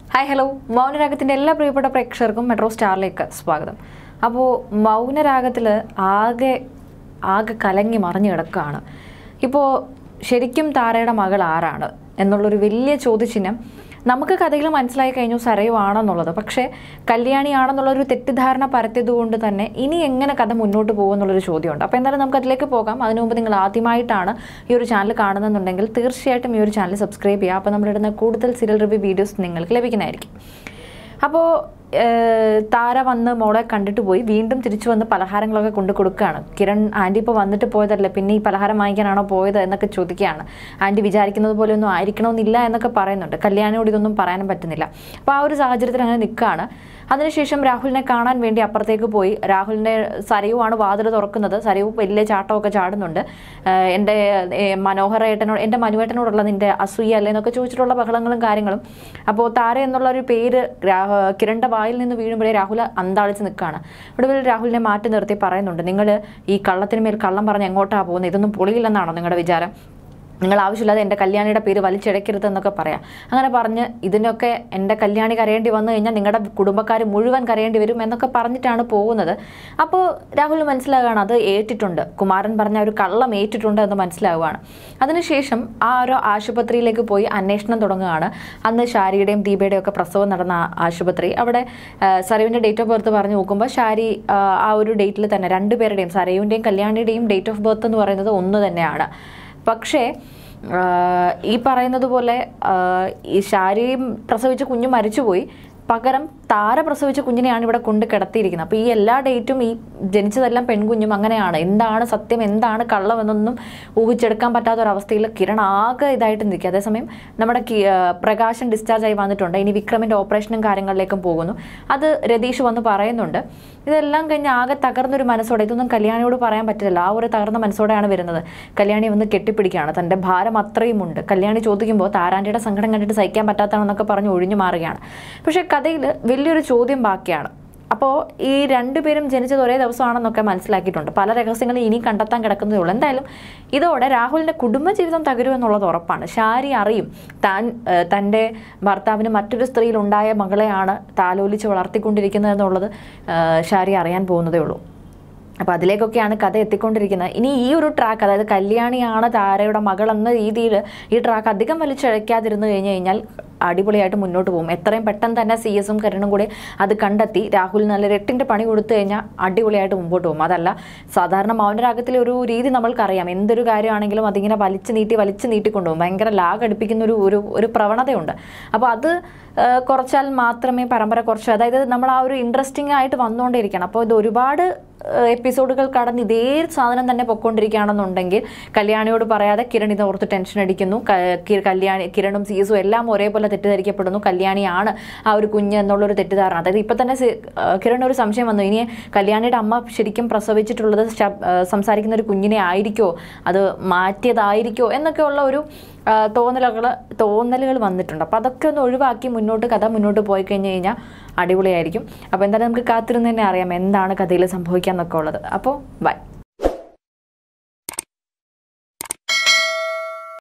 hi hello മൗനരാഗത്തിൻ്റെ എല്ലാ പ്രിയപ്പെട്ട പ്രേക്ഷകർക്കും മെട്രോ സ്റ്റാറിലേക്ക് സ്വാഗതം അപ്പോൾ മൗനരാഗത്തിൽ ആകെ ആകെ കലങ്ങി മറിഞ്ഞു കിടക്കുകയാണ് ഇപ്പോൾ ശരിക്കും താരയുടെ മകൾ ആരാണ് എന്നുള്ളൊരു വലിയ ചോദ്യചിഹ്നം നമുക്ക് കഥയിൽ മനസ്സിലായി കഴിഞ്ഞു സരയു ആണെന്നുള്ളത് പക്ഷേ കല്യാണിയാണെന്നുള്ളൊരു തെറ്റിദ്ധാരണ പരത്തിയത് കൊണ്ട് തന്നെ ഇനി എങ്ങനെ കഥ മുന്നോട്ട് പോകും എന്നുള്ളൊരു ചോദ്യമുണ്ട് അപ്പോൾ എന്തായാലും നമുക്ക് അതിലേക്ക് പോകാം അതിനു മുമ്പ് നിങ്ങൾ ആദ്യമായിട്ടാണ് ഈ ഒരു ചാനൽ കാണുന്നുണ്ടെങ്കിൽ തീർച്ചയായിട്ടും ഈ ഒരു ചാനൽ സബ്സ്ക്രൈബ് ചെയ്യുക അപ്പോൾ നമ്മളിടുന്ന കൂടുതൽ സീരിയൽ റിവ്യൂ വീഡിയോസ് നിങ്ങൾക്ക് ലഭിക്കുന്നതായിരിക്കും അപ്പോൾ താര വന്ന് മോളെ കണ്ടിട്ട് പോയി വീണ്ടും തിരിച്ചു വന്ന് പലഹാരങ്ങളൊക്കെ കൊണ്ടു കൊടുക്കുകയാണ് കിരൺ ആൻറ്റി ഇപ്പോൾ വന്നിട്ട് പോയതല്ലേ പിന്നെ ഈ പലഹാരം വാങ്ങിക്കാനാണോ പോയത് എന്നൊക്കെ ചോദിക്കുകയാണ് ആൻറ്റി വിചാരിക്കുന്നത് പോലെ ഒന്നും ആയിരിക്കണമെന്നില്ല എന്നൊക്കെ പറയുന്നുണ്ട് കല്യാണിയോട് ഇതൊന്നും പറയാനും പറ്റുന്നില്ല അപ്പോൾ ആ ഒരു സാഹചര്യത്തിൽ അങ്ങനെ നിൽക്കുകയാണ് അതിനുശേഷം രാഹുലിനെ കാണാൻ വേണ്ടി അപ്പുറത്തേക്ക് പോയി രാഹുലിൻ്റെ സരയുവാണ് വാതിൽ തുറക്കുന്നത് സരയു വലിയ ചാട്ടമൊക്കെ ചാടുന്നുണ്ട് ഏഹ് എൻ്റെ ഏഹ് മനോഹര ഏട്ടനോട് എൻ്റെ മനുവേട്ടനോടുള്ള നിൻ്റെ അസൂയ അല്ലേ എന്നൊക്കെ ചോദിച്ചിട്ടുള്ള ബഹളങ്ങളും കാര്യങ്ങളും അപ്പോൾ താര എന്നുള്ള ഒരു പേര് രാഹ കിരണിൻ്റെ വായിൽ നിന്ന് വീഴുമ്പോഴേ രാഹുൽ അന്താളിച്ച് നിൽക്കുകയാണ് ഒടുവിൽ രാഹുലിനെ മാറ്റി നിർത്തി പറയുന്നുണ്ട് നിങ്ങൾ ഈ കള്ളത്തിന് മേൽ കള്ളം പറഞ്ഞ് എങ്ങോട്ടാണ് പോകുന്നത് ഇതൊന്നും പൊളിയില്ലെന്നാണോ നിങ്ങളുടെ വിചാരം നിങ്ങൾ ആവശ്യമില്ലാതെ എൻ്റെ കല്യാണിയുടെ പേര് വലിച്ചിഴക്കരുത് എന്നൊക്കെ പറയാം അങ്ങനെ പറഞ്ഞ് ഇതിനൊക്കെ എൻ്റെ കല്യാണി കരയേണ്ടി വന്നു കഴിഞ്ഞാൽ നിങ്ങളുടെ കുടുംബക്കാർ മുഴുവൻ കരയേണ്ടി വരും എന്നൊക്കെ പറഞ്ഞിട്ടാണ് പോകുന്നത് അപ്പോൾ രാഹുൽ മനസ്സിലാവുകയാണ് അത് ഏറ്റിട്ടുണ്ട് കുമാരൻ പറഞ്ഞ ഒരു കള്ളം ഏറ്റിട്ടുണ്ട് എന്ന് മനസ്സിലാവുകയാണ് അതിനുശേഷം ആ ഒരു ആശുപത്രിയിലേക്ക് പോയി അന്വേഷണം തുടങ്ങുകയാണ് അന്ന് ഷാരിയുടെയും ദീപയുടെയും ഒക്കെ പ്രസവം നടന്ന ആ ആശുപത്രി അവിടെ സരയുവിൻ്റെ ഡേറ്റ് ഓഫ് ബർത്ത് പറഞ്ഞു നോക്കുമ്പോൾ ഷാരി ആ, ആ ഒരു ഡേറ്റിൽ തന്നെ രണ്ടുപേരുടെയും സരയുവിൻ്റെയും കല്യാണിയുടെയും ഡേറ്റ് ഓഫ് ബർത്ത് എന്ന് പറയുന്നത് ഒന്ന് തന്നെയാണ് പക്ഷേ ആഹ് ഈ പറയുന്നത് പോലെ ആഹ് ഈ ശാരിയും പ്രസവിച്ച കുഞ്ഞ് മരിച്ചുപോയി പകരം താര പ്രസവിച്ച കുഞ്ഞിനെയാണ് ഇവിടെ കൊണ്ട് കിടത്തിയിരിക്കുന്നത് അപ്പോൾ ഈ എല്ലാ ഡേറ്റും ഈ ജനിച്ചതെല്ലാം പെൺകുഞ്ഞും അങ്ങനെയാണ് എന്താണ് സത്യം എന്താണ് കള്ളം എന്നൊന്നും ഊഹിച്ചെടുക്കാൻ പറ്റാത്ത ഒരു അവസ്ഥയിൽ കിരൺ ആകെ ഇതായിട്ട് നിൽക്കുക അതേസമയം നമ്മുടെ കി- ആഹ് പ്രകാശൻ ഡിസ്ചാർജ് ആയി വന്നിട്ടുണ്ട് ഇനി വിക്രമിൻ്റെ ഓപ്പറേഷനും കാര്യങ്ങളിലേക്കും പോകുന്നു അത് രതീഷ് വന്ന് പറയുന്നുണ്ട് ഇതെല്ലാം കഴിഞ്ഞ് ആകെ തകർന്നൊരു മനസ്സോടെ ഇതൊന്നും കല്യാണിയോട് പറയാൻ പറ്റില്ല ആ ഒരു തകർന്ന മനസ്സോടെയാണ് വരുന്നത് കല്യാണി വന്ന് കെട്ടിപ്പിടിക്കുകയാണ് തൻ്റെ ഭാരം അത്രയും ഉണ്ട് കല്യാണി ചോദിക്കുമ്പോൾ താരാൻ്റിയുടെ സങ്കടം കണ്ടിട്ട് സഹിക്കാൻ പറ്റാത്തതാണെന്നൊക്കെ പറഞ്ഞ് ഒഴിഞ്ഞു മാറുകയാണ് പക്ഷേ കഥയിൽ വലിയൊരു ചോദ്യം ബാക്കിയാണ് അപ്പോൾ ഈ രണ്ടുപേരും ജനിച്ചത് ഒരേ ദിവസമാണെന്നൊക്കെ മനസ്സിലാക്കിയിട്ടുണ്ട് പല രഹസ്യങ്ങളും ഇനി കണ്ടെത്താൻ കിടക്കുന്നതേ ഉള്ളൂ എന്തായാലും ഇതോടെ രാഹുലിൻ്റെ കുടുംബജീവിതം തകരുമെന്നുള്ളത് ഉറപ്പാണ് ഷാരി അറിയും താൻ ഏഹ്, തൻ്റെ ഭർത്താവിന് മറ്റൊരു സ്ത്രീയിൽ ഉണ്ടായ മകളെയാണ് താലോലിച്ച് വളർത്തിക്കൊണ്ടിരിക്കുന്നത് എന്നുള്ളത് ഏഹ്, ഷാരി അറിയാൻ പോകുന്നതേ ഉള്ളൂ അപ്പോൾ അതിലേക്കൊക്കെയാണ് കഥ എത്തിക്കൊണ്ടിരിക്കുന്നത് ഇനി ഈ ഒരു ട്രാക്ക് അതായത് കല്യാണിയാണ് താരയുടെ മകൾ എന്ന രീതിയിൽ ഈ ട്രാക്ക് അധികം വലിച്ചഴക്കാതിരുന്നു കഴിഞ്ഞു കഴിഞ്ഞാൽ അടിപൊളിയായിട്ട് മുന്നോട്ട് പോകും എത്രയും പെട്ടെന്ന് തന്നെ സി എസും കരുണും കൂടി അത് കണ്ടെത്തി രാഹുൽ നല്ല എട്ടിൻ്റെ പണി കൊടുത്തു കഴിഞ്ഞാൽ അടിപൊളിയായിട്ട് മുമ്പോട്ട് പോകും അതല്ല സാധാരണ മൗനരാഗത്തിലെ ഒരു രീതി നമ്മൾക്കറിയാം എന്തൊരു കാര്യമാണെങ്കിലും അതിങ്ങനെ വലിച്ചു നീട്ടി വലിച്ചു നീട്ടിക്കൊണ്ടുപോകും ഭയങ്കര ലാഗ് അടുപ്പിക്കുന്ന ഒരു ഒരു ഒരു പ്രവണതയുണ്ട് അപ്പോൾ അത് ആ, കുറച്ചാൽ മാത്രമേ പരമ്പര കുറച്ച് അതായത് നമ്മൾ ആ ഒരു ഇൻട്രസ്റ്റിംഗ് ആയിട്ട് വന്നുകൊണ്ടേയിരിക്കണം അപ്പോൾ ഇത് ഒരുപാട് എപ്പിസോഡുകൾ കടന്ന് ഇതേ സാധനം തന്നെ പൊയ്ക്കൊണ്ടിരിക്കുകയാണെന്നുണ്ടെങ്കിൽ കല്യാണിയോട് പറയാതെ കിരൺ ഇത് ഓർത്ത് ടെൻഷൻ അടിക്കുന്നു ക- കി- കല്യാണി കിരണും സീസും എല്ലാം ഒരേപോലെ തെറ്റിദ്ധരിക്കപ്പെടുന്നു കല്യാണിയാണ് ആ ഒരു കുഞ്ഞ് എന്നുള്ളൊരു തെറ്റിദ്ധാരണ അതായത് ഇപ്പം തന്നെ സി- ആ, കിരൺ ഒരു സംശയം വന്നു ഇനി കല്യാണിയുടെ അമ്മ ശരിക്കും പ്രസവിച്ചിട്ടുള്ളത് ശബ്- ആ, സംസാരിക്കുന്ന ഒരു കുഞ്ഞിനെ ആയിരിക്കോ അത് മാറ്റിയതായിരിക്കോ എന്നൊക്കെയുള്ള ഒരു തോന്നലുകൾ തോന്നലുകൾ വന്നിട്ടുണ്ട് അപ്പോൾ അതൊക്കെ ഒന്ന് ഒഴിവാക്കി മുന്നോട്ട് കഥ മുന്നോട്ട് പോയി കഴിഞ്ഞ് കഴിഞ്ഞാൽ അടിപൊളിയായിരിക്കും അപ്പോൾ എന്തായാലും നമുക്ക് കാത്തിരുന്ന് തന്നെ അറിയാം എന്താണ് കഥയിൽ സംഭവിക്കുക എന്നൊക്കെ ഉള്ളത് അപ്പോൾ ബൈ